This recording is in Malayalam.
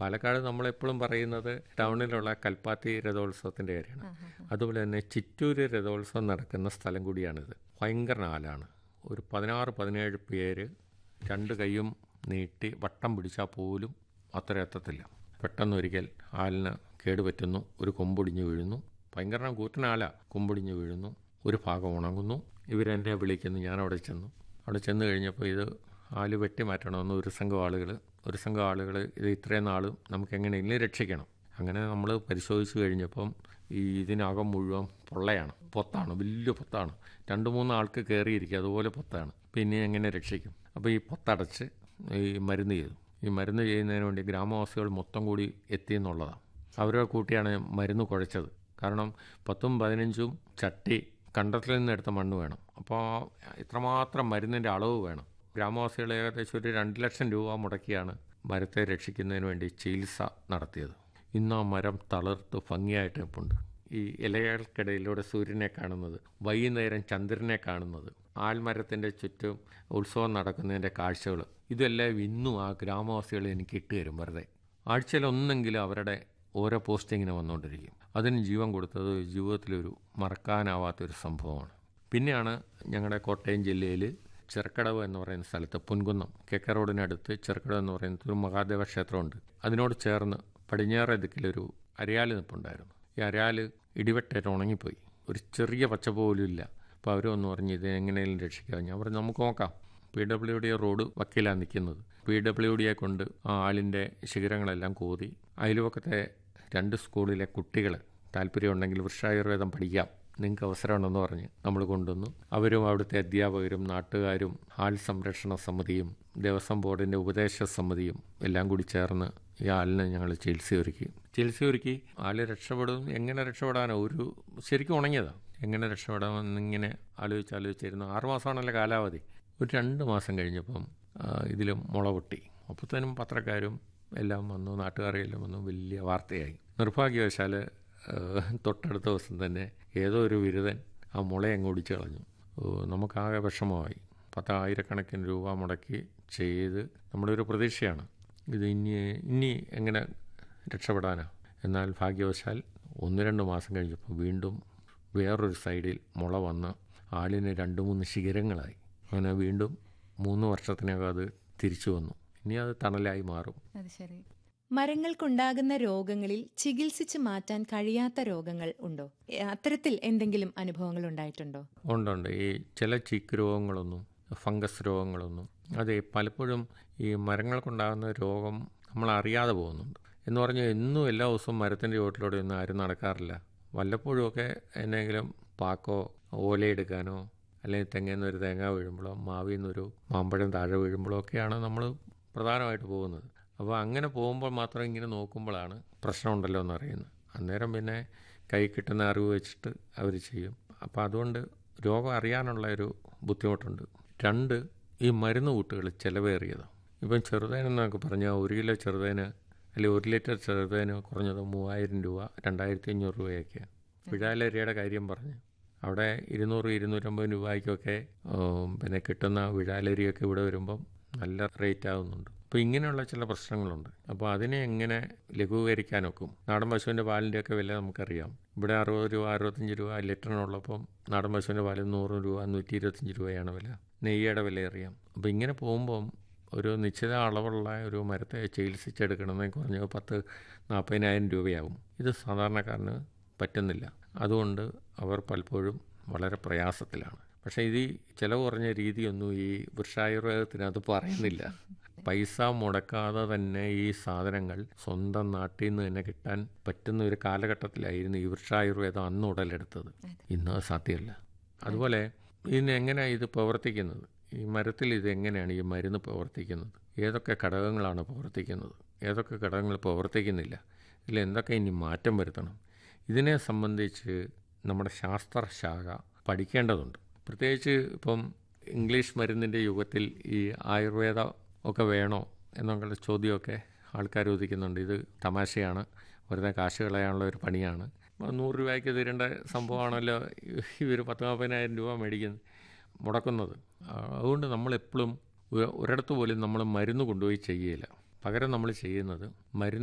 പാലക്കാട് നമ്മളെപ്പോഴും പറയുന്നത് ടൗണിലുള്ള കൽപ്പാത്തി രഥോത്സവത്തിൻ്റെ കാര്യമാണ് അതുപോലെ തന്നെ ചിറ്റൂര് രഥോത്സവം നടക്കുന്ന സ്ഥലം കൂടിയാണിത് ഭയങ്കര ആലാണ് ഒരു പതിനാറ് പതിനേഴ് പേര് രണ്ട് കൈയും നീട്ടി വട്ടം പിടിച്ചാൽ പോലും അത്ര എത്തത്തില്ല പെട്ടെന്ന് ഒരിക്കൽ ആലിന് കേടുപറ്റുന്നു ഒരു കൊമ്പൊടിഞ്ഞ് വീഴുന്നു ഭയങ്കര കൂറ്റനാല കൊമ്പൊടിഞ്ഞ് വീഴുന്നു ഒരു ഭാഗം ഉണങ്ങുന്നു ഇവരെന്നെ വിളിക്കുന്നു ഞാൻ അവിടെ ചെന്നു അവിടെ ചെന്ന് കഴിഞ്ഞപ്പോൾ ഇത് ആല് വെട്ടി മാറ്റണമെന്ന് ഒരു സംഘം ആളുകൾ ഒരു സംഘം ആളുകൾ ഇത് ഇത്രയും നാളും നമുക്ക് എങ്ങനെയെങ്കിലും രക്ഷിക്കണം അങ്ങനെ നമ്മൾ പരിശോധിച്ച് കഴിഞ്ഞപ്പം ഈ ഇതിനകം മുഴുവൻ പൊള്ളയാണ് പൊത്താണ് വലിയ പൊത്താണ് രണ്ട് മൂന്ന് ആൾക്ക് കയറിയിരിക്കുക അതുപോലെ പൊത്താണ് പിന്നെ എങ്ങനെ രക്ഷിക്കും അപ്പോൾ ഈ പൊത്തടച്ച് ഈ മരുന്ന് ചെയ്തു ഈ മരുന്ന് ചെയ്യുന്നതിന് വേണ്ടി ഗ്രാമവാസികൾ മൊത്തം കൂടി എത്തി എന്നുള്ളതാണ് അവരെ കൂട്ടിയാണ് മരുന്ന് കുഴച്ചത് കാരണം പത്തും പതിനഞ്ചും ചട്ടി കണ്ടത്തിൽ നിന്ന് എടുത്ത മണ്ണ് വേണം അപ്പോൾ ഇത്രമാത്രം മരുന്നിൻ്റെ അളവ് വേണം ഗ്രാമവാസികൾ ഏകദേശം ഒരു രണ്ട് ലക്ഷം രൂപ മുടക്കിയാണ് മരത്തെ രക്ഷിക്കുന്നതിന് വേണ്ടി ചികിത്സ നടത്തിയത് ഇന്ന് ആ മരം തളിർത്ത് ഭംഗിയായിട്ട് നിൽപ്പുണ്ട് ഈ ഇലകൾക്കിടയിലൂടെ സൂര്യനെ കാണുന്നത് വൈകുന്നേരം ചന്ദ്രനെ കാണുന്നത് ആൽമരത്തിൻ്റെ ചുറ്റും ഉത്സവം നടക്കുന്നതിൻ്റെ കാഴ്ചകൾ ഇതെല്ലാം ഇന്നും ആ ഗ്രാമവാസികൾ എനിക്ക് ഇട്ട് തരും വെറുതെ ആഴ്ചയിൽ ഒന്നെങ്കിലും അവരുടെ ഓരോ പോസ്റ്റിങ്ങിന് വന്നുകൊണ്ടിരിക്കും അതിന് ജീവൻ കൊടുത്തത് ജീവിതത്തിലൊരു മറക്കാനാവാത്തൊരു സംഭവമാണ് പിന്നെയാണ് ഞങ്ങളുടെ കോട്ടയം ജില്ലയിൽ ചെറുക്കടവ് എന്ന് പറയുന്ന സ്ഥലത്ത് പൊൻകുന്നം കെക്ക റോഡിനടുത്ത് ചെറുക്കടവ് എന്ന് പറയുന്ന ഒരു മഹാദേവ ക്ഷേത്രമുണ്ട് അതിനോട് ചേർന്ന് പടിഞ്ഞാറേ ദിക്കിലൊരു അരയാല് നിൽപ്പുണ്ടായിരുന്നു ഈ അരയാല് ഇടിവെട്ടേറ്റ് ഉണങ്ങിപ്പോയി ഒരു ചെറിയ പച്ച പോലും ഇല്ല അപ്പോൾ അവരൊന്ന് പറഞ്ഞ് ഇത് എങ്ങനെയും രക്ഷിക്കാം ഞാൻ പറഞ്ഞു നമുക്ക് നോക്കാം പി ഡബ്ല്യു ഡി റോഡ് വക്കീലാണ് നിൽക്കുന്നത് പി ഡബ്ല്യു ഡിയെ കൊണ്ട് ആ ആളിൻ്റെ ശിഖരങ്ങളെല്ലാം കോതി അയൽവക്കത്തെ രണ്ട് സ്കൂളിലെ കുട്ടികൾ താല്പര്യമുണ്ടെങ്കിൽ വൃക്ഷായുർവേദം പഠിക്കാം നിങ്ങൾക്ക് അവസരമുണ്ടെന്ന് പറഞ്ഞ് നമ്മൾ കൊണ്ടുവന്നു അവരും അവിടുത്തെ അധ്യാപകരും നാട്ടുകാരും ആൾ സംരക്ഷണ സമിതിയും ദേവസ്വം ബോർഡിൻ്റെ ഉപദേശ സമിതിയും എല്ലാം കൂടി ചേർന്ന് ഈ ആലിനെ ഞങ്ങൾ ചികിത്സ ഒരുക്കി ചികിത്സ ഒരുക്കി ആല് രക്ഷപ്പെടും എങ്ങനെ രക്ഷപ്പെടാനോ ഒരു ശരിക്കും ഉണങ്ങിയതാണ് എങ്ങനെ രക്ഷപ്പെടാമെന്നിങ്ങനെ ആലോചിച്ച് ആലോചിച്ചിരുന്നു ആറുമാസമാണല്ലോ കാലാവധി ഒരു രണ്ട് മാസം കഴിഞ്ഞപ്പം ഇതിൽ മുള പൊട്ടി അപ്പോഴത്തേനും പത്രക്കാരും എല്ലാം വന്നു നാട്ടുകാരെല്ലാം വന്നു വലിയ വാർത്തയായി നിർഭാഗ്യവശാൽ തൊട്ടടുത്ത ദിവസം തന്നെ ഏതോ ഒരു ബിരുദൻ ആ മുള അങ്ങ് ഒടിച്ചു കളഞ്ഞു നമുക്കാകെ വിഷമമായി പത്തായിരക്കണക്കിന് രൂപ മുടക്കി ചെയ്ത് നമ്മുടെ ഒരു പ്രതീക്ഷയാണ് ഇത് ഇനി ഇനി എങ്ങനെ രക്ഷപ്പെടാനാ എന്നാൽ ഭാഗ്യവശാൽ ഒന്ന് രണ്ട് മാസം കഴിഞ്ഞപ്പോൾ വീണ്ടും വേറൊരു സൈഡിൽ മുള വന്ന് ആളിന് രണ്ട് മൂന്ന് ശിഖരങ്ങളായി അങ്ങനെ വീണ്ടും മൂന്ന് വർഷത്തിനകം അത് തിരിച്ചു വന്നു ഇനി അത് തണലായി മാറും അത് ശരി മരങ്ങൾക്കുണ്ടാകുന്ന രോഗങ്ങളിൽ ചികിത്സിച്ച് മാറ്റാൻ കഴിയാത്ത രോഗങ്ങൾ ഉണ്ടോ എ, അത്തരത്തിൽ എന്തെങ്കിലും അനുഭവങ്ങൾ ഉണ്ടായിട്ടുണ്ടോ ഉണ്ടുണ്ട് ഈ ചില ചീക്ക് രോഗങ്ങളൊന്നും ഫംഗസ് രോഗങ്ങളൊന്നും അതെ പലപ്പോഴും ഈ മരങ്ങൾക്കുണ്ടാകുന്ന രോഗം നമ്മൾ അറിയാതെ പോകുന്നുണ്ട് എന്ന് പറഞ്ഞാൽ എന്നും എല്ലാ ദിവസവും മരത്തിൻ്റെ ചുവട്ടിലൂടെ ഒന്നും ആരും നടക്കാറില്ല വല്ലപ്പോഴുമൊക്കെ എന്നെങ്കിലും പാക്കോ ഓലയെടുക്കാനോ അല്ലെങ്കിൽ തെങ്ങിൽ നിന്ന് ഒരു തേങ്ങ വീഴുമ്പോഴോ മാവിൽ നിന്നൊരു മാമ്പഴം താഴെ വീഴുമ്പോഴോ ഒക്കെയാണ് നമ്മൾ പ്രധാനമായിട്ട് പോകുന്നത് അപ്പോൾ അങ്ങനെ പോകുമ്പോൾ മാത്രം ഇങ്ങനെ നോക്കുമ്പോഴാണ് പ്രശ്നമുണ്ടല്ലോ എന്ന് അറിയുന്നത് അന്നേരം പിന്നെ കൈ കിട്ടുന്ന അറിവ് വെച്ചിട്ട് അവർ ചെയ്യും അപ്പോൾ അതുകൊണ്ട് രോഗം അറിയാനുള്ള ഒരു ബുദ്ധിമുട്ടുണ്ട് രണ്ട് ഈ മരുന്ന് കൂട്ടുകൾ ചിലവേറിയതാണ് ഇപ്പം ചെറുതേനെന്നൊക്കെ പറഞ്ഞാൽ ഒരു കിലോ ചെറുതേന് അല്ലെങ്കിൽ ഒരു ലിറ്റർ ചെറുതേന് കുറഞ്ഞത് മൂവായിരം രൂപ രണ്ടായിരത്തി അഞ്ഞൂറ് രൂപയൊക്കെയാണ് വിഴാലരിയുടെ കാര്യം പറഞ്ഞു അവിടെ ഇരുന്നൂറ് ഇരുന്നൂറ്റമ്പത് രൂപയ്ക്കൊക്കെ ഉം, പിന്നെ കിട്ടുന്ന വിഴാലരിയൊക്കെ ഇവിടെ വരുമ്പം നല്ല റേറ്റ് ആകുന്നുണ്ട് അപ്പോൾ ഇങ്ങനെയുള്ള ചില പ്രശ്നങ്ങളുണ്ട് അപ്പോൾ അതിനെ എങ്ങനെ ലഘൂകരിക്കാനൊക്കും നാടൻ പശുവിൻ്റെ പാലിൻ്റെയൊക്കെ വില നമുക്കറിയാം ഇവിടെ അറുപത് രൂപ അറുപത്തഞ്ച് രൂപ ലിറ്ററിനുള്ളപ്പം നാടൻ പശുവിൻ്റെ പാലിന് നൂറ് രൂപ നൂറ്റി ഇരുപത്തഞ്ച് രൂപയാണ് വില നെയ്യുടെ വില അറിയാം അപ്പോൾ ഇങ്ങനെ പോകുമ്പം ഒരു നിശ്ചിത അളവുള്ള ഒരു മരത്തെ ചികിത്സിച്ചെടുക്കണമെന്ന് കുറഞ്ഞ പത്ത് നാൽപ്പതിനായിരം രൂപയാവും ഇത് സാധാരണക്കാരന് പറ്റുന്നില്ല അതുകൊണ്ട് അവർ പലപ്പോഴും വളരെ പ്രയാസത്തിലാണ് പക്ഷേ ഇത് ഈ ചിലവ് കുറഞ്ഞ രീതിയൊന്നും ഈ വൃക്ഷായുർവേദത്തിനകത്ത് പറയുന്നില്ല പൈസ മുടക്കാതെ തന്നെ ഈ സാധനങ്ങൾ സ്വന്തം നാട്ടിൽ നിന്ന് തന്നെ കിട്ടാൻ പറ്റുന്ന ഒരു കാലഘട്ടത്തിലായിരുന്നു ഈ വൃക്ഷായുർവേദം അന്ന് ഉടലെടുത്തത് ഇന്ന് അത് സാധ്യമല്ല അതുപോലെ ഇതിന് എങ്ങനെയാണ് ഇത് പ്രവർത്തിക്കുന്നത് ഈ മരത്തിൽ ഇത് എങ്ങനെയാണ് ഈ മരുന്ന് പ്രവർത്തിക്കുന്നത് ഏതൊക്കെ ഘടകങ്ങളാണ് പ്രവർത്തിക്കുന്നത് ഏതൊക്കെ ഘടകങ്ങൾ പ്രവർത്തിക്കുന്നില്ല ഇതിൽ എന്തൊക്കെ ഇനി മാറ്റം വരുത്തണം ഇതിനെ സംബന്ധിച്ച് നമ്മുടെ ശാസ്ത്രശാഖ പഠിക്കേണ്ടതുണ്ട് പ്രത്യേകിച്ച് ഇപ്പം ഇംഗ്ലീഷ് മരുന്നിൻ്റെ യുഗത്തിൽ ഈ ആയുർവേദ ഒക്കെ വേണോ എന്നുള്ള ചോദ്യമൊക്കെ ആൾക്കാർ ഉദിക്കുന്നുണ്ട് ഇത് തമാശയാണ് വെറുതെ കാശ് കളയാനുള്ള ഒരു പണിയാണ് അപ്പോൾ നൂറ് രൂപയ്ക്ക് തരേണ്ട സംഭവമാണല്ലോ ഇവർ പത്ത് നാൽപ്പതിനായിരം രൂപ മേടിക്കുന്നത് മുടക്കുന്നത് ആ, അതുകൊണ്ട് നമ്മളെപ്പോഴും ഒരിടത്ത് പോലും നമ്മൾ മരുന്ന് കൊണ്ടുപോയി ചെയ്യുകയില്ല പകരം നമ്മൾ ചെയ്യുന്നത് മരുന്ന്